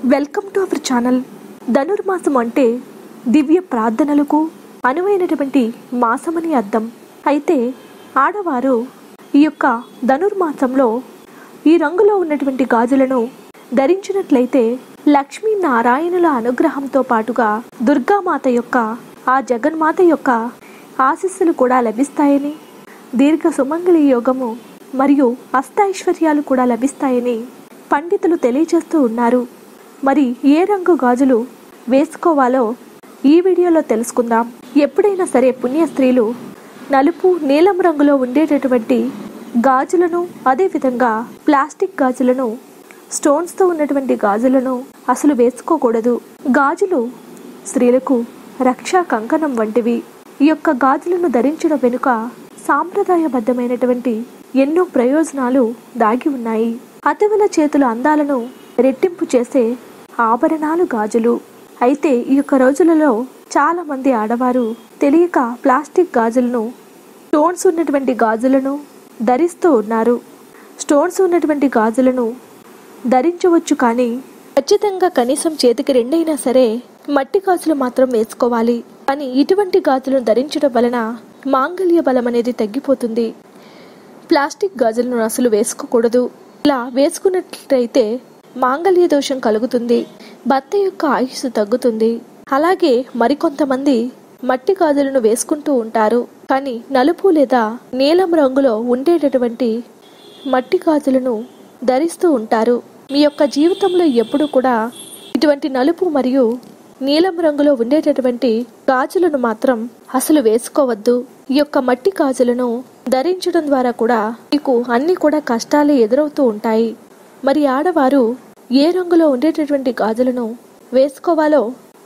welcome to our channel ధనుర్మాసం అంటే దివ్య ప్రార్థనలకు అనువైనటువంటి మాసమని అర్థం అయితే ఆడవారు ఈ యొక్క ధనుర్మాసంలో ఈ రంగులో ఉన్నటువంటి గాజులను ధరించినట్లయితే లక్ష్మీ నారాయణుల అనుగ్రహంతో పాటుగా దుర్గామాత యొక్క ఆ జగన్మాత యొక్క ఆశీస్సులు కూడా లభిస్తాయని దీర్ఘ సుమంగళి యోగము మరియు అష్టైశ్వర్యాలు కూడా లభిస్తాయని పండితులు తెలియజేస్తూ ఉన్నారు మరి ఏ రంగు గాజులు వేసుకోవాలో ఈ వీడియోలో తెలుసుకుందాం ఎప్పుడైనా సరే పుణ్య స్త్రీలు నలుపు నీలం రంగులో ఉండేటటువంటి గాజులను అదేవిధంగా ప్లాస్టిక్ గాజులను స్టోన్స్తో ఉన్నటువంటి గాజులను అసలు వేసుకోకూడదు గాజులు స్త్రీలకు రక్షా కంకణం వంటివి ఈ యొక్క గాజులను ధరించడం వెనుక సాంప్రదాయబద్ధమైనటువంటి ఎన్నో ప్రయోజనాలు దాగి ఉన్నాయి అతవుల చేతుల అందాలను రెట్టింపు చేసే ఆభరణాలు గాజులు అయితే ఈ యొక్క రోజులలో చాలా మంది ఆడవారు తెలియక ప్లాస్టిక్ గాజులను స్టోన్స్ ఉన్నటువంటి గాజులను ధరిస్తూ ఉన్నారు స్టోన్స్ ఉన్నటువంటి గాజులను ధరించవచ్చు కానీ ఖచ్చితంగా కనీసం చేతికి రెండైనా సరే మట్టి గాజులు మాత్రం వేసుకోవాలి కానీ ఇటువంటి గాజులను ధరించడం వలన మాంగళ్య బలం అనేది తగ్గిపోతుంది ప్లాస్టిక్ గాజులను అసలు వేసుకోకూడదు ఇలా వేసుకున్నట్లయితే మాంగళ్య దోషం కలుగుతుంది భర్త యొక్క ఆయుస్సు తగ్గుతుంది అలాగే మరికొంతమంది మట్టి గాజులను వేసుకుంటూ ఉంటారు కానీ నలుపు లేదా నీలం రంగులో ఉండేటటువంటి మట్టి గాజులను ధరిస్తూ ఉంటారు మీ యొక్క జీవితంలో ఎప్పుడు కూడా ఇటువంటి నలుపు మరియు నీలం రంగులో ఉండేటటువంటి గాజులను మాత్రం అసలు వేసుకోవద్దు ఈ యొక్క మట్టి గాజులను ధరించడం ద్వారా కూడా మీకు అన్ని కూడా కష్టాలే ఎదురవుతూ ఉంటాయి మరి ఆడవారు ఏ రంగులో ఉండేటటువంటి గాజులను వేసుకోవాలో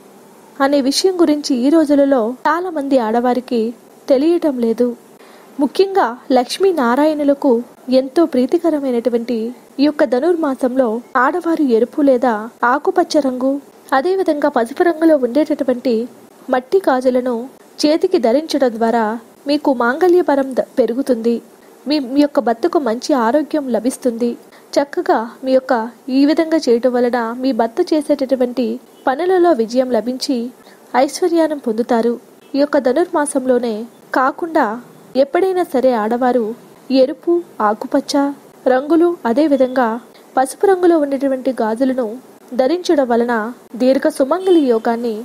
అనే విషయం గురించి ఈ రోజులలో చాలా మంది ఆడవారికి తెలియటం లేదు ముఖ్యంగా లక్ష్మీ నారాయణులకు ఎంతో ప్రీతికరమైనటువంటి ఈ యొక్క ధనుర్మాసంలో ఆడవారు ఎరుపు లేదా ఆకుపచ్చ రంగు అదేవిధంగా పసుపు రంగులో ఉండేటటువంటి మట్టి గాజులను చేతికి ధరించడం ద్వారా మీకు మాంగళ్యపరం ద- పెరుగుతుంది మీ మీ యొక్క భర్తకు మంచి ఆరోగ్యం లభిస్తుంది చక్కగా మీ యొక్క ఈ విధంగా చేయటం వలన మీ భర్త చేసేటటువంటి పనులలో విజయం లభించి ఐశ్వర్యానం పొందుతారు ఈ యొక్క ధనుర్మాసంలోనే కాకుండా ఎప్పుడైనా సరే ఆడవారు ఎరుపు ఆకుపచ్చ రంగులు అదేవిధంగా పసుపు రంగులో ఉండేటువంటి గాజులను ధరించడం వలన దీర్ఘ సుమంగళి యోగాన్ని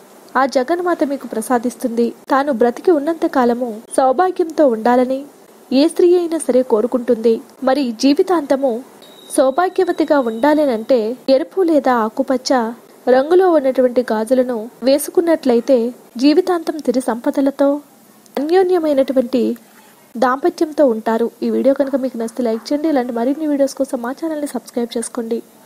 ఆ జగన్మాత మీకు ప్రసాదిస్తుంది తాను బ్రతికి ఉన్నంత కాలము సౌభాగ్యంతో ఉండాలని ఏ స్త్రీ అయినా సరే కోరుకుంటుంది మరి జీవితాంతము సౌభాగ్యవతిగా ఉండాలనంటే ఎరుపు లేదా ఆకుపచ్చ రంగులో ఉన్నటువంటి గాజులను వేసుకున్నట్లయితే జీవితాంతం తిరి సంపదలతో అన్యోన్యమైనటువంటి దాంపత్యంతో ఉంటారు ఈ వీడియో కనుక మీకు నచ్చితే లైక్ చేయండి ఇలాంటి మరిన్ని వీడియోస్ కోసం మా ఛానల్ని సబ్స్క్రైబ్ చేసుకోండి